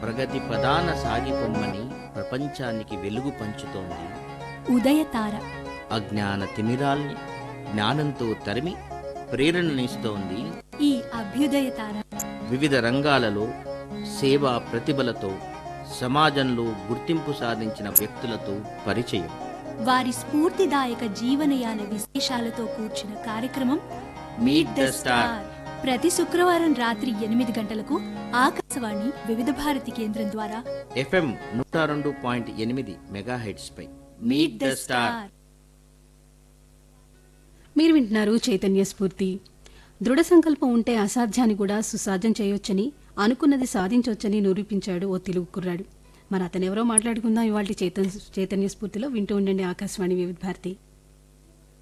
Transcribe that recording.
ప్రగతి ప్రధాన సాగిపొమ్మని ప్రపంచానికి వెలుగు పంచుతోంది ఉదయతార అజ్ఞాన తిమిరాల్ని జ్ఞానంతో తరిమి ప్రేరణనిస్తోంది ఈ అభ్యుదయతార వివిధ రంగాలలో సేవా ప్రతిభలతో సమాజంలో గుర్తింపు సాధించిన వ్యక్తులతో పరిచయం వారి స్ఫూర్తిదాయక జీవనయాన విశేషాలతో కూర్చిన కార్యక్రమం మీట్ ద స్టార్ ప్రతి శుక్రవారం రాత్రి ఎనిమిది గంటలకు ఆకాశవాణి వివిధ భారతి కేంద్రం ద్వారా ఎఫ్ఎం నూట రెండు పాయింట్ ఎనిమిది మెగాహెడ్స్ పై మీట్ ద స్టార్ మీరు వింటున్నారు చైతన్య స్ఫూర్తి దృఢ సంకల్పం ఉంటే అసాధ్యాన్ని కూడా సుసాధ్యం చేయొచ్చని అనుకున్నది సాధించవచ్చని నిరూపించాడు ఓ తెలుగు కుర్రాడు మరి అతనెవరో మాట్లాడుకుందాం ఇవాళ చైతన్య చైతన్య స్ఫూర్తిలో వింటూ ఉండండి ఆకాశవాణి వివిధ భారతి